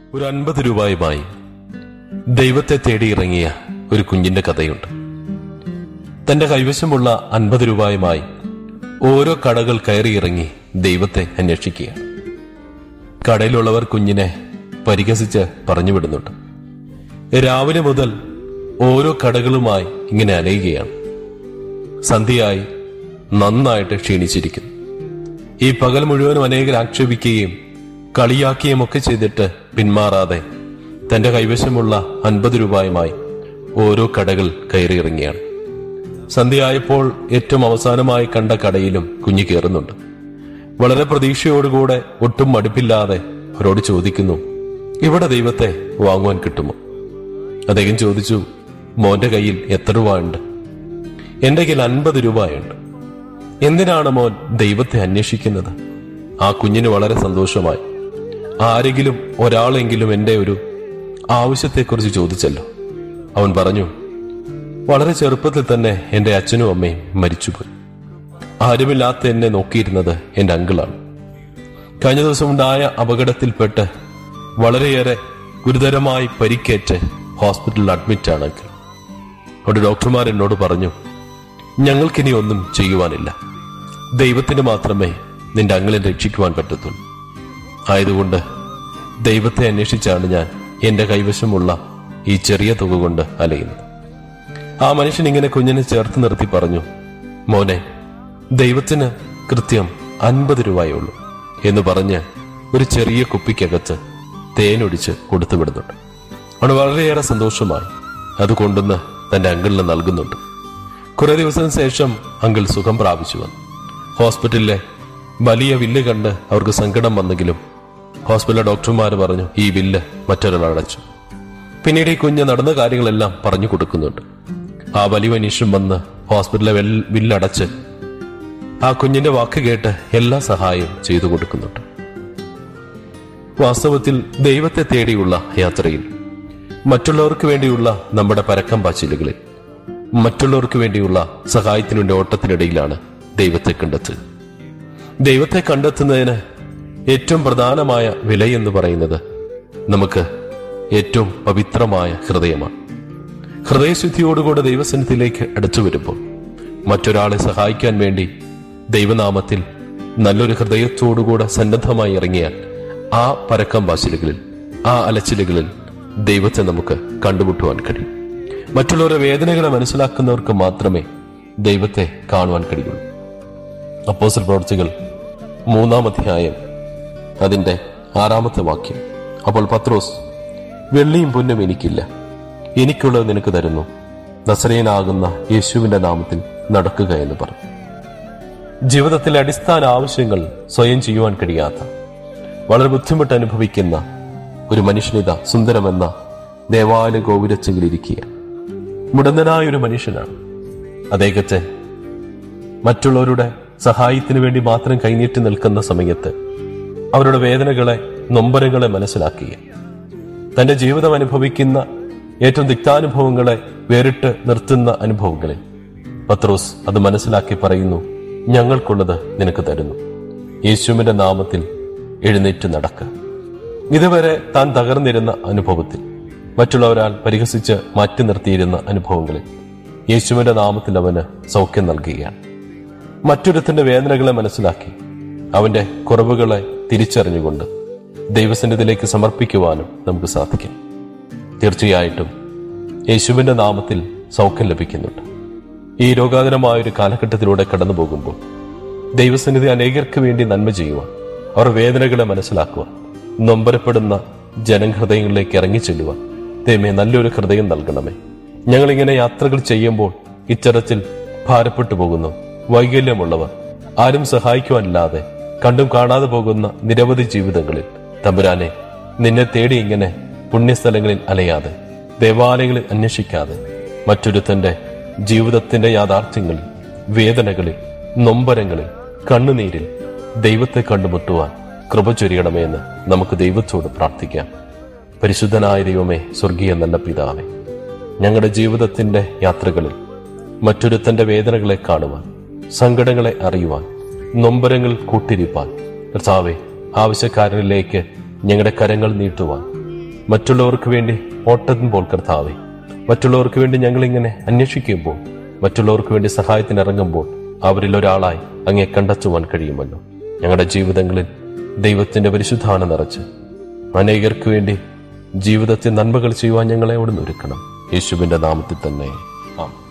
ഒരു അൻപത് രൂപയുമായി ദൈവത്തെ തേടിയിറങ്ങിയ ഒരു കുഞ്ഞിന്റെ കഥയുണ്ട് തന്റെ കൈവശമുള്ള അൻപത് രൂപയുമായി ഓരോ കടകൾ കയറിയിറങ്ങി ദൈവത്തെ അന്വേഷിക്കുകയാണ് കടയിലുള്ളവർ കുഞ്ഞിനെ പരിഹസിച്ച് പറഞ്ഞു വിടുന്നുണ്ട് രാവിലെ മുതൽ ഓരോ കടകളുമായി ഇങ്ങനെ അലയുകയാണ് സന്ധ്യയായി നന്നായിട്ട് ക്ഷീണിച്ചിരിക്കുന്നു ഈ പകൽ മുഴുവനും അനേകർ ആക്ഷേപിക്കുകയും കളിയാക്കുകയും ഒക്കെ ചെയ്തിട്ട് പിന്മാറാതെ തന്റെ കൈവശമുള്ള അൻപത് രൂപയുമായി ഓരോ കടകൾ കയറിയിറങ്ങിയാണ് സന്ധ്യയായപ്പോൾ ഏറ്റവും അവസാനമായി കണ്ട കടയിലും കുഞ്ഞു കയറുന്നുണ്ട് വളരെ പ്രതീക്ഷയോടുകൂടെ ഒട്ടും മടുപ്പില്ലാതെ അവരോട് ചോദിക്കുന്നു ഇവിടെ ദൈവത്തെ വാങ്ങുവാൻ കിട്ടുമോ അദ്ദേഹം ചോദിച്ചു മോന്റെ കയ്യിൽ എത്ര രൂപ ഉണ്ട് എന്റെ കയ്യിൽ അൻപത് രൂപയുണ്ട് എന്തിനാണ് മോൻ ദൈവത്തെ അന്വേഷിക്കുന്നത് ആ കുഞ്ഞിന് വളരെ സന്തോഷമായി ആരെങ്കിലും ഒരാളെങ്കിലും എന്റെ ഒരു ആവശ്യത്തെക്കുറിച്ച് ചോദിച്ചല്ലോ അവൻ പറഞ്ഞു വളരെ ചെറുപ്പത്തിൽ തന്നെ എന്റെ അച്ഛനും അമ്മയും മരിച്ചുപോയി ആരുമില്ലാത്ത എന്നെ നോക്കിയിരുന്നത് എന്റെ അങ്കിളാണ് കഴിഞ്ഞ ദിവസം ഉണ്ടായ അപകടത്തിൽപ്പെട്ട് വളരെയേറെ ഗുരുതരമായി പരിക്കേറ്റ് ഹോസ്പിറ്റലിൽ അഡ്മിറ്റാണ് അങ്കിൾ അവിടെ ഡോക്ടർമാർ എന്നോട് പറഞ്ഞു ഞങ്ങൾക്കിനി ഒന്നും ചെയ്യുവാനില്ല ദൈവത്തിന് മാത്രമേ നിന്റെ അങ്ങളെ രക്ഷിക്കുവാൻ പറ്റത്തുള്ളൂ ആയതുകൊണ്ട് ദൈവത്തെ അന്വേഷിച്ചാണ് ഞാൻ എന്റെ കൈവശമുള്ള ഈ ചെറിയ തുക കൊണ്ട് അലയുന്നത് ആ മനുഷ്യൻ ഇങ്ങനെ കുഞ്ഞിനെ ചേർത്ത് നിർത്തി പറഞ്ഞു മോനെ ദൈവത്തിന് കൃത്യം അൻപത് രൂപയേ എന്ന് പറഞ്ഞ് ഒരു ചെറിയ കുപ്പിക്കകത്ത് തേനൊടിച്ച് കൊടുത്തു വിടുന്നുണ്ട് അവന് വളരെയേറെ സന്തോഷമായി അത് കൊണ്ടുവന്ന് തന്റെ അങ്കിളിന് നൽകുന്നുണ്ട് കുറെ ദിവസത്തിന് ശേഷം അങ്കിൾ സുഖം പ്രാപിച്ചു വന്നു ഹോസ്പിറ്റലിലെ വലിയ വില്ല് കണ്ട് അവർക്ക് സങ്കടം വന്നെങ്കിലും ഹോസ്പിറ്റലിലെ ഡോക്ടർമാർ പറഞ്ഞു ഈ വില്ല് മറ്റൊരാൾ അടച്ചു പിന്നീട് ഈ കുഞ്ഞ് നടന്ന കാര്യങ്ങളെല്ലാം പറഞ്ഞു കൊടുക്കുന്നുണ്ട് ആ വലിയ മനുഷ്യൻ വന്ന് ഹോസ്പിറ്റലിലെ വെൽ- വില്ലടച്ച് ആ കുഞ്ഞിന്റെ വാക്ക് കേട്ട് എല്ലാ സഹായവും ചെയ്തു കൊടുക്കുന്നുണ്ട് വാസ്തവത്തിൽ ദൈവത്തെ തേടിയുള്ള യാത്രയിൽ മറ്റുള്ളവർക്ക് വേണ്ടിയുള്ള നമ്മുടെ പരക്കം പാച്ചിലുകളിൽ മറ്റുള്ളവർക്ക് വേണ്ടിയുള്ള സഹായത്തിനുണ്ട് ഓട്ടത്തിനിടയിലാണ് ദൈവത്തെ കണ്ടെത്തുക ദൈവത്തെ കണ്ടെത്തുന്നതിന് ഏറ്റവും പ്രധാനമായ വിലയെന്ന് പറയുന്നത് നമുക്ക് ഏറ്റവും പവിത്രമായ ഹൃദയമാണ് ഹൃദയശുദ്ധിയോടുകൂടെ ദൈവസന്നിധിയിലേക്ക് അടുത്തു വരുമ്പോൾ മറ്റൊരാളെ സഹായിക്കാൻ വേണ്ടി ദൈവനാമത്തിൽ നല്ലൊരു ഹൃദയത്തോടുകൂടെ സന്നദ്ധമായി ഇറങ്ങിയാൽ ആ പരക്കം വാശിലുകളിൽ ആ അലച്ചിലുകളിൽ ദൈവത്തെ നമുക്ക് കണ്ടുമുട്ടുവാൻ കഴിയും മറ്റുള്ളവരുടെ വേദനകളെ മനസ്സിലാക്കുന്നവർക്ക് മാത്രമേ ദൈവത്തെ കാണുവാൻ കഴിയുള്ളൂ അപ്പോസൽ പ്രവർത്തികൾ മൂന്നാം അധ്യായം അതിന്റെ ആറാമത്തെ വാക്യം അപ്പോൾ പത്രോസ് വെള്ളിയും പൊന്നും എനിക്കില്ല എനിക്കുള്ളത് നിനക്ക് തരുന്നു നസറേനാകുന്ന യേശുവിന്റെ നാമത്തിൽ നടക്കുക എന്ന് പറഞ്ഞു ജീവിതത്തിലെ അടിസ്ഥാന ആവശ്യങ്ങൾ സ്വയം ചെയ്യുവാൻ കഴിയാത്ത വളരെ ബുദ്ധിമുട്ട് അനുഭവിക്കുന്ന ഒരു മനുഷ്യനിത സുന്ദരമെന്ന ദേവാലയ ഗോപുരച്ചെങ്കിലിരിക്കുക മുടന്തനായ ഒരു മനുഷ്യനാണ് അദ്ദേഹത്തെ മറ്റുള്ളവരുടെ സഹായത്തിന് വേണ്ടി മാത്രം കൈനീട്ടി നിൽക്കുന്ന സമയത്ത് അവരുടെ വേദനകളെ നൊമ്പരങ്ങളെ മനസ്സിലാക്കുക തന്റെ ജീവിതം അനുഭവിക്കുന്ന ഏറ്റവും ദിക്താനുഭവങ്ങളെ വേറിട്ട് നിർത്തുന്ന അനുഭവങ്ങളിൽ പത്രോസ് അത് മനസ്സിലാക്കി പറയുന്നു ഞങ്ങൾക്കുള്ളത് നിനക്ക് തരുന്നു യേശുവിന്റെ നാമത്തിൽ എഴുന്നേറ്റ് നടക്കുക ഇതുവരെ താൻ തകർന്നിരുന്ന അനുഭവത്തിൽ മറ്റുള്ളവരാൽ പരിഹസിച്ച് മാറ്റി നിർത്തിയിരുന്ന അനുഭവങ്ങളിൽ യേശുവിന്റെ നാമത്തിൽ അവന് സൗഖ്യം നൽകുകയാണ് മറ്റൊരുത്തിന്റെ വേദനകളെ മനസ്സിലാക്കി അവന്റെ കുറവുകളെ തിരിച്ചറിഞ്ഞുകൊണ്ട് ദൈവസന്നിധിയിലേക്ക് സമർപ്പിക്കുവാനും നമുക്ക് സാധിക്കും തീർച്ചയായിട്ടും യേശുവിന്റെ നാമത്തിൽ സൗഖ്യം ലഭിക്കുന്നുണ്ട് ഈ രോഗാതരമായ ഒരു കാലഘട്ടത്തിലൂടെ കടന്നു പോകുമ്പോൾ ദൈവസന്നിധി അനേകർക്ക് വേണ്ടി നന്മ ചെയ്യുവാൻ അവർ വേദനകളെ മനസ്സിലാക്കുവാൻ നൊമ്പരപ്പെടുന്ന ജനഹൃദയങ്ങളിലേക്ക് ഇറങ്ങിച്ചെല്ലുവാൻ ദൈവമേ നല്ലൊരു ഹൃദയം നൽകണമേ ഞങ്ങൾ ഇങ്ങനെ യാത്രകൾ ചെയ്യുമ്പോൾ ഇത്തരത്തിൽ ഭാരപ്പെട്ടു പോകുന്നു വൈകല്യമുള്ളവർ ആരും സഹായിക്കുവാനില്ലാതെ കണ്ടും കാണാതെ പോകുന്ന നിരവധി ജീവിതങ്ങളിൽ തമ്പുരാനെ നിന്നെ തേടി ഇങ്ങനെ പുണ്യസ്ഥലങ്ങളിൽ അലയാതെ ദേവാലയങ്ങളിൽ അന്വേഷിക്കാതെ മറ്റൊരുത്തന്റെ ജീവിതത്തിന്റെ യാഥാർത്ഥ്യങ്ങളിൽ വേദനകളിൽ നൊമ്പരങ്ങളിൽ കണ്ണുനീരിൽ ദൈവത്തെ കണ്ടുമുട്ടുവാൻ കൃപ ചൊരിയണമേ എന്ന് നമുക്ക് ദൈവത്തോട് പ്രാർത്ഥിക്കാം പരിശുദ്ധനായ ദൈവമേ സ്വർഗീയ നല്ല പിതാവേ ഞങ്ങളുടെ ജീവിതത്തിന്റെ യാത്രകളിൽ മറ്റൊരുത്തന്റെ വേദനകളെ കാണുവാൻ സങ്കടങ്ങളെ അറിയുവാൻ നൊമ്പരങ്ങൾ കൂട്ടിരിപ്പാൻ കർത്താവെ ആവശ്യക്കാരനിലേക്ക് ഞങ്ങളുടെ കരങ്ങൾ നീട്ടുവാൻ മറ്റുള്ളവർക്ക് വേണ്ടി ഓട്ടുമ്പോൾ കർത്താവെ മറ്റുള്ളവർക്ക് വേണ്ടി ഞങ്ങൾ ഇങ്ങനെ അന്വേഷിക്കുമ്പോൾ മറ്റുള്ളവർക്ക് വേണ്ടി സഹായത്തിന് ഇറങ്ങുമ്പോൾ അവരിൽ ഒരാളായി അങ്ങേ കണ്ടെത്തുവാൻ കഴിയുമല്ലോ ഞങ്ങളുടെ ജീവിതങ്ങളിൽ ദൈവത്തിന്റെ പരിശുദ്ധാന നിറച്ച് അനേകർക്ക് വേണ്ടി ജീവിതത്തിൽ നന്മകൾ ചെയ്യുവാൻ ഞങ്ങളെ അവിടെ ഒരുക്കണം യേശുവിന്റെ നാമത്തിൽ തന്നെ ആം